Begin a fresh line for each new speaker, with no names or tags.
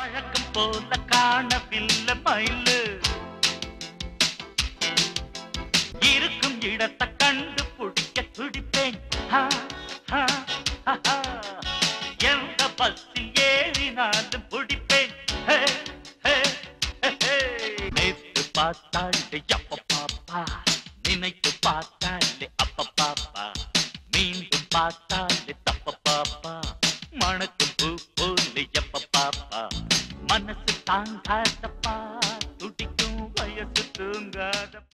வழக்கம் போல காணவில்லை மயிலு இருக்கும் இடத்தை கண்டு பிடிக்க துடிப்பேன் ஹா, ஹா, ஹா, ஹா. எந்த பஸ்ஸில் ஏறினாலும் பிடிப்பேன் ஹே, ஹே, ஹே, ஹே. நேத்து பார்த்தாள் எப்ப பாப்பா நினைத்து பார்த்தாள் அப்ப பாப்பா